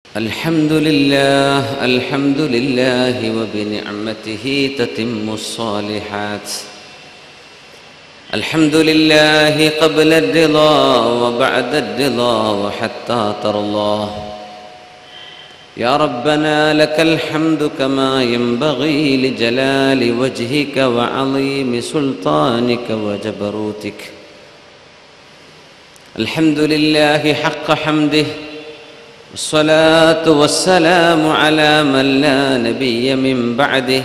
الحمد لله الحمد لله وبنعمته تتم الصالحات الحمد لله قبل الرضا وبعد الرضا وحتى ترى الله يا ربنا لك الحمد كما ينبغي لجلال وجهك وعظيم سلطانك وجبروتك الحمد لله حق حمده والصلاة والسلام على من لا نبي من بعده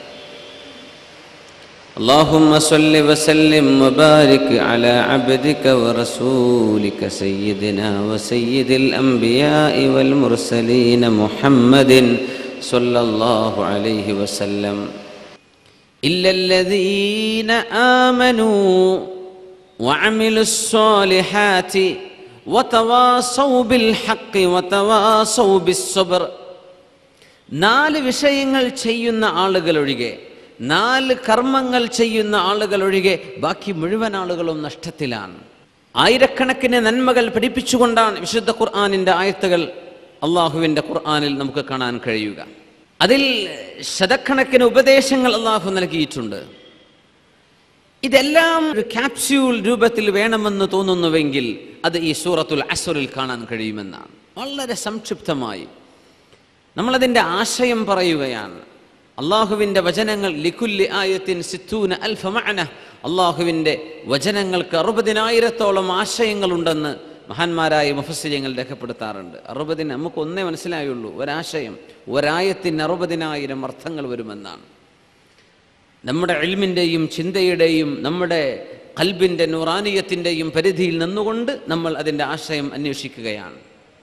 اللهم صل وسلم وبارك على عبدك ورسولك سيدنا وسيد الأنبياء والمرسلين محمد صلى الله عليه وسلم إلا الذين آمنوا وعملوا الصالحات وتواصوا بالحق وتواصوا بالصبر നാല് വിഷയങ്ങൾ ചെയ്യുന്ന ആളുകൾ ഒഴികെ നാല് കർമ്മങ്ങൾ ചെയ്യുന്ന ആളുകൾ ഒഴികെ ബാക്കി മുഴുവൻ ആളുകളും നഷ്ടത്തിലാണ് ആയിരക്കണക്കിന് നന്മകൾ പഠിപ്പിച്ചുകൊണ്ടാണ് വിശുദ്ധ ഖുർആാനിൻ്റെ ആയത്തുകൾ അള്ളാഹുവിൻ്റെ ഖുർആാനിൽ നമുക്ക് കാണാൻ കഴിയുക അതിൽ ശതക്കണക്കിന് ഉപദേശങ്ങൾ അള്ളാഹു നൽകിയിട്ടുണ്ട് ഇതെല്ലാം ഒരു ക്യാപ്സ്യൂൾ രൂപത്തിൽ വേണമെന്ന് തോന്നുന്നുവെങ്കിൽ അത് ഈ സൂറത്തുൽ അസുറിൽ കാണാൻ കഴിയുമെന്നാണ് വളരെ സംക്ഷിപ്തമായി നമ്മളതിൻ്റെ ആശയം പറയുകയാണ് അള്ളാഹുവിൻ്റെ വചനങ്ങൾ ലിക്കുല്ലി ആയത്തിൻ സിത്തൂന അൽഫ മഅന അള്ളാഹുവിൻ്റെ വചനങ്ങൾക്ക് അറുപതിനായിരത്തോളം ആശയങ്ങളുണ്ടെന്ന് മഹാന്മാരായ മുഫസ്സിര്യങ്ങൾ രേഖപ്പെടുത്താറുണ്ട് അറുപതിന് നമുക്ക് ഒന്നേ മനസ്സിലായുള്ളൂ ഒരാശയം ഒരായത്തിന് അറുപതിനായിരം അർത്ഥങ്ങൾ വരുമെന്നാണ് നമ്മുടെ എൽമിൻ്റെയും ചിന്തയുടെയും നമ്മുടെ കൽബിൻ്റെ നൂറാനീയത്തിൻ്റെയും പരിധിയിൽ നിന്നുകൊണ്ട് നമ്മൾ അതിൻ്റെ ആശയം അന്വേഷിക്കുകയാണ്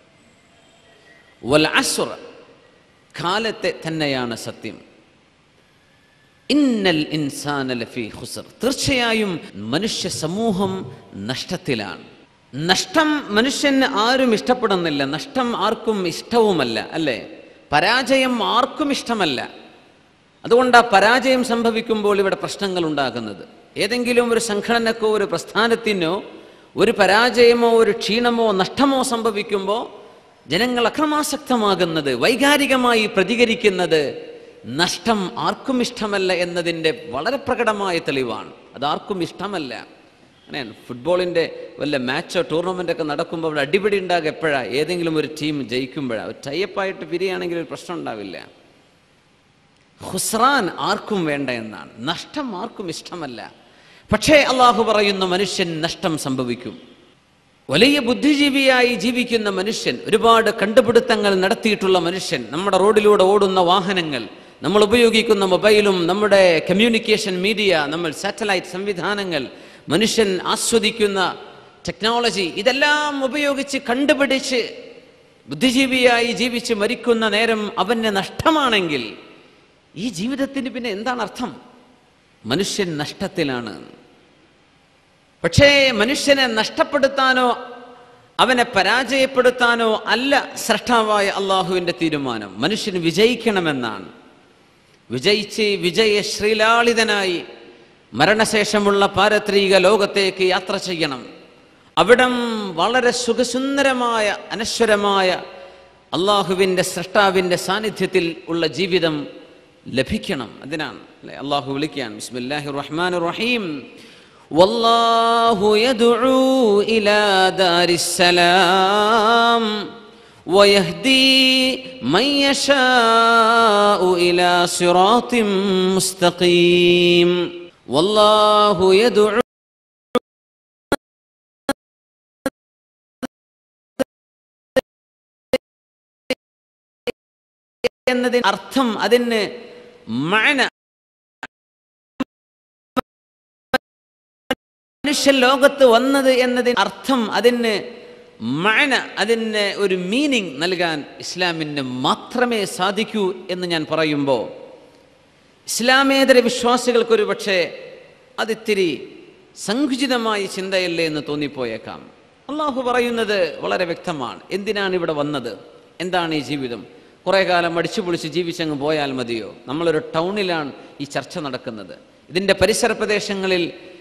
വൽ അസുറ കാലത്തെ തന്നെയാണ് സത്യം ഇന്നൽ ഇൻസാന ലഫി ഖുസർ തീർച്ചയായും മനുഷ്യ സമൂഹം നഷ്ടത്തിലാണ് നഷ്ടം മനുഷ്യന് ആരും ഇഷ്ടപ്പെടുന്നില്ല നഷ്ടം ആർക്കും ഇഷ്ടവുമല്ല അല്ലേ പരാജയം ആർക്കും ഇഷ്ടമല്ല അതുകൊണ്ട് ആ പരാജയം സംഭവിക്കുമ്പോൾ ഇവിടെ പ്രശ്നങ്ങൾ ഉണ്ടാകുന്നത് ഏതെങ്കിലും ഒരു സംഘടനക്കോ ഒരു പ്രസ്ഥാനത്തിനോ ഒരു പരാജയമോ ഒരു ക്ഷീണമോ നഷ്ടമോ സംഭവിക്കുമ്പോൾ ജനങ്ങൾ അക്രമാസക്തമാകുന്നത് വൈകാരികമായി പ്രതികരിക്കുന്നത് നഷ്ടം ആർക്കും ഇഷ്ടമല്ല എന്നതിൻ്റെ വളരെ പ്രകടമായ തെളിവാണ് അത് ആർക്കും ഇഷ്ടമല്ല അങ്ങനെയാണ് ഫുട്ബോളിൻ്റെ വല്ല മാച്ചോ ടൂർണമെൻ്റ് ഒക്കെ നടക്കുമ്പോൾ അവിടെ അടിപിടി ഉണ്ടാകുക എപ്പോഴാണ് ഏതെങ്കിലും ഒരു ടീം ജയിക്കുമ്പോഴാണ് ഒരു ടൈപ്പായിട്ട് പിരിയാണെങ്കിൽ ഒരു പ്രശ്നം ഉണ്ടാവില്ല ഹുസ്രാൻ ആർക്കും വേണ്ട എന്നാണ് നഷ്ടം ആർക്കും ഇഷ്ടമല്ല പക്ഷേ അള്ളാഹു പറയുന്ന മനുഷ്യൻ നഷ്ടം സംഭവിക്കും വലിയ ബുദ്ധിജീവിയായി ജീവിക്കുന്ന മനുഷ്യൻ ഒരുപാട് കണ്ടുപിടുത്തങ്ങൾ നടത്തിയിട്ടുള്ള മനുഷ്യൻ നമ്മുടെ റോഡിലൂടെ ഓടുന്ന വാഹനങ്ങൾ നമ്മൾ ഉപയോഗിക്കുന്ന മൊബൈലും നമ്മുടെ കമ്മ്യൂണിക്കേഷൻ മീഡിയ നമ്മൾ സാറ്റലൈറ്റ് സംവിധാനങ്ങൾ മനുഷ്യൻ ആസ്വദിക്കുന്ന ടെക്നോളജി ഇതെല്ലാം ഉപയോഗിച്ച് കണ്ടുപിടിച്ച് ബുദ്ധിജീവിയായി ജീവിച്ച് മരിക്കുന്ന നേരം അവന് നഷ്ടമാണെങ്കിൽ ഈ ജീവിതത്തിന് പിന്നെ എന്താണ് അർത്ഥം മനുഷ്യൻ നഷ്ടത്തിലാണ് പക്ഷേ മനുഷ്യനെ നഷ്ടപ്പെടുത്താനോ അവനെ പരാജയപ്പെടുത്താനോ അല്ല സ്രഷ്ടാവായ അള്ളാഹുവിൻ്റെ തീരുമാനം മനുഷ്യന് വിജയിക്കണമെന്നാണ് വിജയിച്ച് വിജയ ശ്രീലാളിതനായി മരണശേഷമുള്ള പാരത്രിക ലോകത്തേക്ക് യാത്ര ചെയ്യണം അവിടം വളരെ സുഖസുന്ദരമായ അനശ്വരമായ അള്ളാഹുവിൻ്റെ സ്രഷ്ടാവിൻ്റെ സാന്നിധ്യത്തിൽ ഉള്ള ജീവിതം ലഭിക്കണം അതിനാണ് അല്ലെ അള്ളാഹു വിളിക്കുകയാണ് ബിസ്മില്ലാഹി റഹ്മാൻ റഹീം والله يدعو إلى دار السلام ويهدي من يشاء إلى صراط مستقيم والله يدعو എന്നതിന് അർത്ഥം അതിന് മഴന മനുഷ്യ ലോകത്ത് വന്നത് എന്നതിന് അർത്ഥം അതിന് മഴന അതിന് ഒരു മീനിങ് നൽകാൻ ഇസ്ലാമിന് മാത്രമേ സാധിക്കൂ എന്ന് ഞാൻ പറയുമ്പോൾ ഇസ്ലാമേതര വിശ്വാസികൾക്കൊരു പക്ഷേ അതിത്തിരി സങ്കുചിതമായ ചിന്തയല്ലേ എന്ന് തോന്നിപ്പോയേക്കാം അള്ളാഹു പറയുന്നത് വളരെ വ്യക്തമാണ് എന്തിനാണ് ഇവിടെ വന്നത് എന്താണ് ഈ ജീവിതം കുറേ കാലം അടിച്ചു പൊളിച്ച് ജീവിച്ചങ്ങ് പോയാൽ മതിയോ നമ്മളൊരു ടൗണിലാണ് ഈ ചർച്ച നടക്കുന്നത് ഇതിൻ്റെ പരിസര പ്രദേശങ്ങളിൽ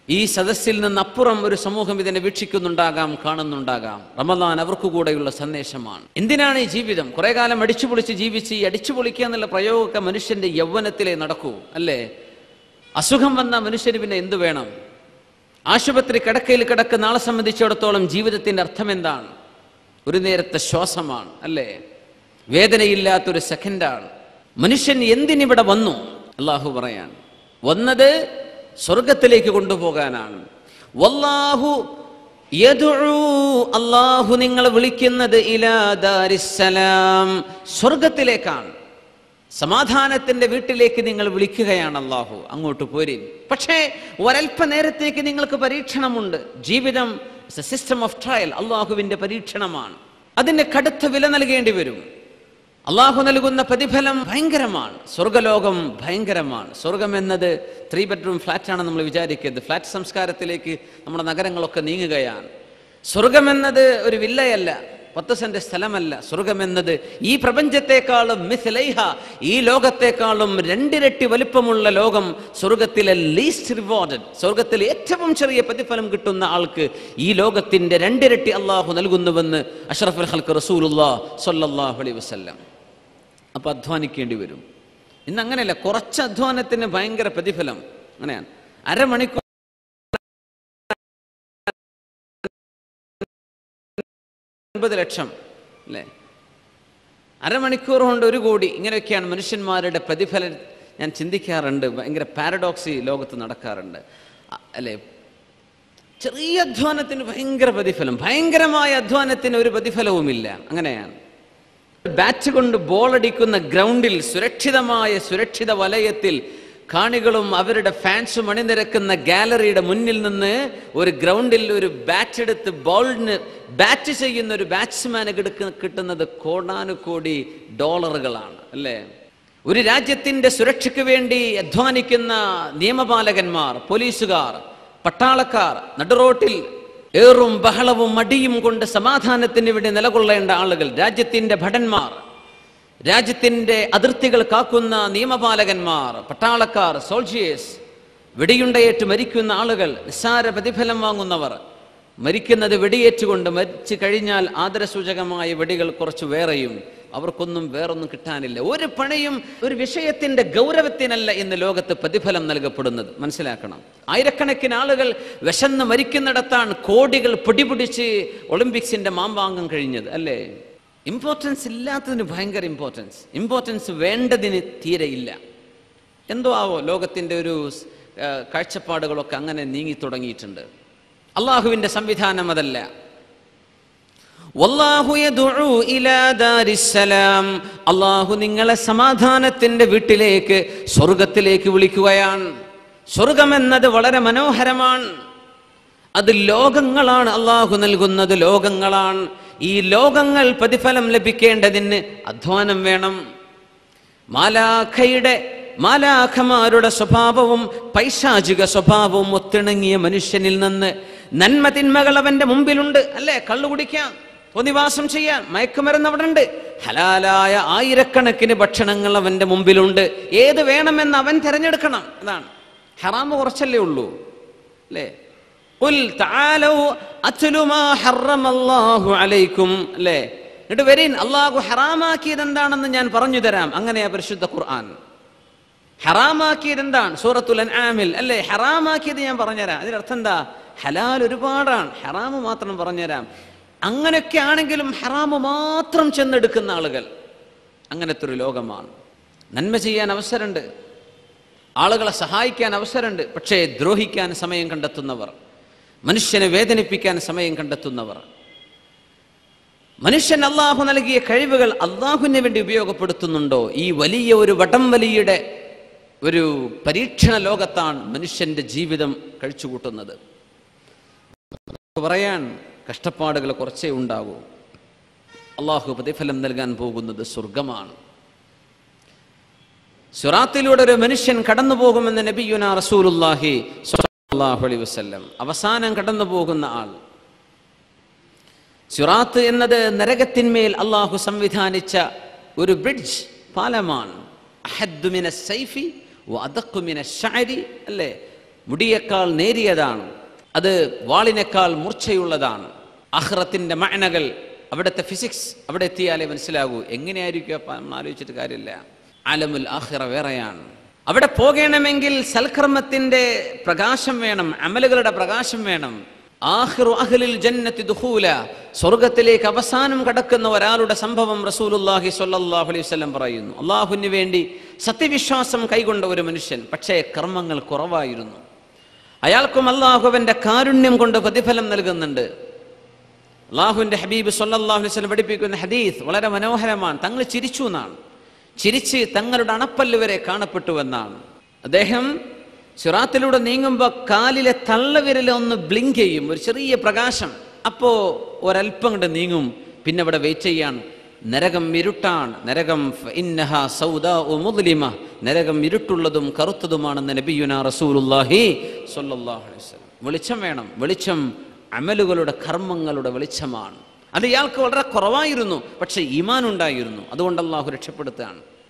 ഈ സദസ്സിൽ നിന്നപ്പുറം ഒരു സമൂഹം ഇതിനെ വീക്ഷിക്കുന്നുണ്ടാകാം കാണുന്നുണ്ടാകാം റമദാൻ അവർക്ക് കൂടെയുള്ള സന്ദേശമാണ് എന്തിനാണ് ഈ ജീവിതം കുറെ കാലം അടിച്ചുപൊളിച്ച് ജീവിച്ച് ഈ അടിച്ചുപൊളിക്കുക എന്നുള്ള പ്രയോഗമൊക്കെ മനുഷ്യന്റെ യൗവനത്തിലേ നടക്കൂ അല്ലേ അസുഖം വന്ന മനുഷ്യന് പിന്നെ എന്തു വേണം ആശുപത്രി കിടക്കയിൽ കിടക്കുന്ന ആളെ സംബന്ധിച്ചിടത്തോളം ജീവിതത്തിന്റെ അർത്ഥം എന്താണ് ഒരു നേരത്തെ ശ്വാസമാണ് അല്ലേ വേദനയില്ലാത്തൊരു സെക്കൻഡാണ് മനുഷ്യൻ എന്തിനിവിടെ വന്നു അള്ളാഹു പറയാൻ വന്നത് സ്വർഗത്തിലേക്ക് കൊണ്ടുപോകാനാണ് വല്ലാഹു യദ്ഉ അള്ളാഹു നിങ്ങളെ വിളിക്കുന്നത് ഇലാ ദാരിസ്സലാം സ്വർഗത്തിലേക്കാണ് സമാധാനത്തിന്റെ വീട്ടിലേക്ക് നിങ്ങൾ വിളിക്കുകയാണ് അള്ളാഹു അങ്ങോട്ട് പോരിൻ പക്ഷേ ഒരൽപ്പ നേരത്തേക്ക് നിങ്ങൾക്ക് പരീക്ഷണമുണ്ട് ജീവിതം സിസ്റ്റം ഓഫ് ട്രയൽ അള്ളാഹുവിന്റെ പരീക്ഷണമാണ് അതിന് കടുത്ത വില നൽകേണ്ടി വരും അള്ളാഹു നൽകുന്ന പ്രതിഫലം ഭയങ്കരമാണ് സ്വർഗലോകം ഭയങ്കരമാണ് സ്വർഗം എന്നത് ത്രീ ബെഡ്റൂം ഫ്ലാറ്റാണ് നമ്മൾ വിചാരിക്കരുത് ഫ്ലാറ്റ് സംസ്കാരത്തിലേക്ക് നമ്മുടെ നഗരങ്ങളൊക്കെ നീങ്ങുകയാണ് സ്വർഗം എന്നത് ഒരു വില്ലയല്ല പത്ത് സെന്റ് സ്ഥലമല്ല സ്വർഗം എന്നത് ഈ പ്രപഞ്ചത്തെക്കാളും മിഥിലൈഹ ഈ ലോകത്തെക്കാളും രണ്ടിരട്ടി വലിപ്പമുള്ള ലോകം സ്വർഗത്തിലെ ലീസ്റ്റ് റിവാർഡഡ് സ്വർഗത്തിൽ ഏറ്റവും ചെറിയ പ്രതിഫലം കിട്ടുന്ന ആൾക്ക് ഈ ലോകത്തിന്റെ രണ്ടിരട്ടി അള്ളാഹു നൽകുന്നുവെന്ന് അഷ്റഫുൽ ഹൽക്ക് റസൂലുല്ലാ സല്ലല്ലാഹു അലൈഹി വസല്ലം അപ്പൊ അധ്വാനിക്കേണ്ടി വരും ഇന്ന് അങ്ങനെയല്ല കുറച്ച് അധ്വാനത്തിന് ഭയങ്കര പ്രതിഫലം അങ്ങനെയാണ് അരമണിക്കൂർ അൻപത് ലക്ഷം അല്ലേ അരമണിക്കൂർ കൊണ്ട് ഒരു കോടി ഇങ്ങനെയൊക്കെയാണ് മനുഷ്യന്മാരുടെ പ്രതിഫലം ഞാൻ ചിന്തിക്കാറുണ്ട് ഭയങ്കര പാരഡോക്സ് ഈ ലോകത്ത് നടക്കാറുണ്ട് അ- അല്ലേ ചെറിയ അധ്വാനത്തിന് ഭയങ്കര പ്രതിഫലം ഭയങ്കരമായ അധ്വാനത്തിന് ഒരു പ്രതിഫലവുമില്ല അങ്ങനെയാണ് ബാറ്റ് കൊണ്ട് ബോൾ അടിക്കുന്ന ഗ്രൗണ്ടിൽ സുരക്ഷിതമായ സുരക്ഷിത വലയത്തിൽ കാണികളും അവരുടെ ഫാൻസും അണിനിരക്കുന്ന ഗാലറിയുടെ മുന്നിൽ നിന്ന് ഒരു ഗ്രൗണ്ടിൽ ഒരു ബാറ്റ് എടുത്ത് ബോളിന് ബാറ്റ് ചെയ്യുന്ന ഒരു ബാറ്റ്സ്മാന് കിട്ടുന്നത് കോടാനുകോടി ഡോളറുകളാണ് അല്ലേ ഒരു രാജ്യത്തിന്റെ സുരക്ഷയ്ക്ക് വേണ്ടി അധ്വാനിക്കുന്ന നിയമപാലകന്മാർ പോലീസുകാർ പട്ടാളക്കാർ നടുറോട്ടിൽ ഏറും ബഹളവും മടിയും കൊണ്ട് സമാധാനത്തിന് വേണ്ടി നിലകൊള്ളേണ്ട ആളുകൾ രാജ്യത്തിന്റെ ഭടന്മാർ രാജ്യത്തിന്റെ അതിർത്തികൾ കാക്കുന്ന നിയമപാലകന്മാർ പട്ടാളക്കാർ സോൾജിയേഴ്സ് വെടിയുണ്ടയേറ്റ് മരിക്കുന്ന ആളുകൾ നിസ്സാര പ്രതിഫലം വാങ്ങുന്നവർ മരിക്കുന്നത് വെടിയേറ്റുകൊണ്ട് മരിച്ചു കഴിഞ്ഞാൽ ആദരസൂചകമായ വെടികൾ കുറച്ച് വേറെയും അവർക്കൊന്നും വേറൊന്നും കിട്ടാനില്ല ഒരു പണിയും ഒരു വിഷയത്തിന്റെ ഗൗരവത്തിനല്ല ഇന്ന് ലോകത്ത് പ്രതിഫലം നൽകപ്പെടുന്നത് മനസ്സിലാക്കണം ആയിരക്കണക്കിന് ആളുകൾ വിശന്ന് മരിക്കുന്നിടത്താണ് കോടികൾ പൊടിപിടിച്ച് ഒളിമ്പിക്സിന്റെ മാമ്പാങ്കം കഴിഞ്ഞത് അല്ലേ ഇമ്പോർട്ടൻസ് ഇല്ലാത്തതിന് ഭയങ്കര ഇമ്പോർട്ടൻസ് ഇമ്പോർട്ടൻസ് വേണ്ടതിന് തീരെ ഇല്ല എന്തോ ആവോ ലോകത്തിൻ്റെ ഒരു ആ, കാഴ്ചപ്പാടുകളൊക്കെ അങ്ങനെ നീങ്ങി തുടങ്ങിയിട്ടുണ്ട് അള്ളാഹുവിൻ്റെ സംവിധാനം അതല്ല വല്ലാഹു യദ്ഉ ഇലാ ദാരിസ്സലാം അള്ളാഹു നിങ്ങളെ സമാധാനത്തിന്റെ വീട്ടിലേക്ക് സ്വർഗത്തിലേക്ക് വിളിക്കുകയാണ് സ്വർഗം എന്നത് വളരെ മനോഹരമാണ് അത് ലോകങ്ങളാണ് അള്ളാഹു നൽകുന്നത് ലോകങ്ങളാണ് ഈ ലോകങ്ങൾ പ്രതിഫലം ലഭിക്കേണ്ടതിന് അധ്വാനം വേണം മാലാഖയുടെ മാലാഖമാരുടെ സ്വഭാവവും പൈശാചിക സ്വഭാവവും ഒത്തിണങ്ങിയ മനുഷ്യനിൽ നിന്ന് നന്മ തിന്മകൾ അവന്റെ മുമ്പിലുണ്ട് അല്ലേ കള്ളു കുടിക്കാം പൊതിവാസം ചെയ്യാൻ മയക്കുമരുന്ന് അവിടെ ഉണ്ട് ഹലാലായ ആയിരക്കണക്കിന് ഭക്ഷണങ്ങൾ അവന്റെ മുമ്പിലുണ്ട് ഏത് വേണമെന്ന് അവൻ തിരഞ്ഞെടുക്കണം അതാണ് ഹറാമ് കുറച്ചല്ലേ ഉള്ളൂ അല്ലേ ഖുൽ തആലൗ അത്ലു മാ ഹറമല്ലാഹു അലൈക്കും അല്ലേ എന്നിട്ട് വരീൻ അള്ളാഹു ഹറാമാക്കിയത് എന്താണെന്ന് ഞാൻ പറഞ്ഞു തരാം അങ്ങനെയാ പരിശുദ്ധ ഖുർആൻ ഹറാമാക്കിയത് എന്താണ് സൂറത്തുൽ അൻആമിൽ അല്ലേ ഹറാമാക്കിയത് ഞാൻ പറഞ്ഞുതരാം അതിനർത്ഥം എന്താ ഹലാൽ ഒരുപാടാണ് ഹറാമ് മാത്രം പറഞ്ഞുതരാം അങ്ങനെയൊക്കെ ആണെങ്കിലും ഹറാമ് മാത്രം ചെന്നെടുക്കുന്ന ആളുകൾ അങ്ങനത്തെ ഒരു ലോകമാണ് നന്മ ചെയ്യാൻ അവസരമുണ്ട് ആളുകളെ സഹായിക്കാൻ അവസരമുണ്ട് പക്ഷേ ദ്രോഹിക്കാൻ സമയം കണ്ടെത്തുന്നവർ മനുഷ്യനെ വേദനിപ്പിക്കാൻ സമയം കണ്ടെത്തുന്നവർ മനുഷ്യൻ അള്ളാഹു നൽകിയ കഴിവുകൾ അള്ളാഹുവിന് വേണ്ടി ഉപയോഗപ്പെടുത്തുന്നുണ്ടോ ഈ വലിയ ഒരു വടം വലിയുടെ ഒരു പരീക്ഷണ ലോകത്താണ് മനുഷ്യന്റെ ജീവിതം കഴിച്ചുകൂട്ടുന്നത് പറയാൻ കഷ്ടപ്പാടുകൾ കുറച്ചേ ഉണ്ടാകൂ അള്ളാഹു പ്രതിഫലം നൽകാൻ പോകുന്നത് സ്വർഗമാണ് സുറാത്തിലൂടെ ഒരു മനുഷ്യൻ കടന്നു പോകുമെന്ന് നബിയുന റസൂലുല്ലാഹി സ്വല്ലല്ലാഹു അലൈഹി വസല്ലം അവസാനം കടന്നു പോകുന്ന ആൾ സുറാത്ത് എന്നത് നരകത്തിന്മേൽ അള്ളാഹു സംവിധാനിച്ച ഒരു ബ്രിഡ്ജ് പാലമാണ് അഹദ്ദു മിന സൈഫി വഅദഖു മിന ശഅരി അല്ലേ മുടിയേക്കാൾ നേരിയതാണ് അത് വാളിനേക്കാൾ മൂർച്ചയുള്ളതാണ് അഹ്റത്തിൻ്റെ മഅനകൾ അവിടുത്തെ ഫിസിക്സ് അവിടെ എത്തിയാലേ മനസ്സിലാകൂ എങ്ങനെയായിരിക്കും അപ്പം നമ്മൾ ആലോചിച്ചിട്ട് കാര്യമില്ല ആലമുൽ ആഹിറ വേറെയാണ് അവിടെ പോകണമെങ്കിൽ സൽക്കർമ്മത്തിന്റെ പ്രകാശം വേണം അമലുകളുടെ പ്രകാശം വേണം ആഹിറു അഹ്ലിൽ ജന്നത്തി ദുഖൂല സ്വർഗത്തിലേക്ക് അവസാനം കടക്കുന്ന ഒരാളുടെ സംഭവം റസൂലുല്ലാഹി സ്വല്ലല്ലാഹു അലൈഹി വസല്ലം പറയുന്നു അള്ളാഹുവിന് വേണ്ടി സത്യവിശ്വാസം കൈകൊണ്ട ഒരു മനുഷ്യൻ പക്ഷേ കർമ്മങ്ങൾ കുറവായിരുന്നു അയാൾക്കും അള്ളാഹുവിന്റെ കാരുണ്യം കൊണ്ട് പ്രതിഫലം നൽകുന്നുണ്ട് അള്ളാഹുവിന്റെ ഹബീബ് സല്ലല്ലാഹു അലൈഹി വസല്ലം പഠിപ്പിക്കുന്ന ഹദീസ് വളരെ മനോഹരമാണ് തങ്ങൾ ചിരിച്ചു എന്നാണ് ചിരിച്ച് തങ്ങളുടെ അണപ്പല്ല് വരെ കാണപ്പെട്ടു എന്നാണ് അദ്ദേഹം സിറാത്തിലൂടെ നീങ്ങുമ്പോൾ കാലിലെ തള്ളവിരൽ ഒന്ന് ബ്ലിങ്ക് ചെയ്യും ഒരു ചെറിയ പ്രകാശം അപ്പോ ഒരല്പം കൊണ്ട് നീങ്ങും പിന്നെ അവിടെ വെയിറ്റ് ചെയ്യാണ് നരകം ഇരുട്ടാണ് നരകം ഫ ഇന്നഹ സൗദാഉ മുദ്ലിമ നരകം ഇരുട്ടുള്ളതും കറുത്തതുമാണെന്ന് നബിയുന റസൂലുള്ളാഹി സ്വല്ലല്ലാഹു അലൈഹി വസല്ലം വെളിച്ചം വേണം വെളിച്ചം അമലുകളുടെ കർമ്മങ്ങളുടെ വെളിച്ചമാണ് അത് ഇയാൾക്ക് വളരെ കുറവായിരുന്നു പക്ഷെ ഈമാൻ ഉണ്ടായിരുന്നു അതുകൊണ്ട് അള്ളാഹു രക്ഷപ്പെടുത്തുകയാണ്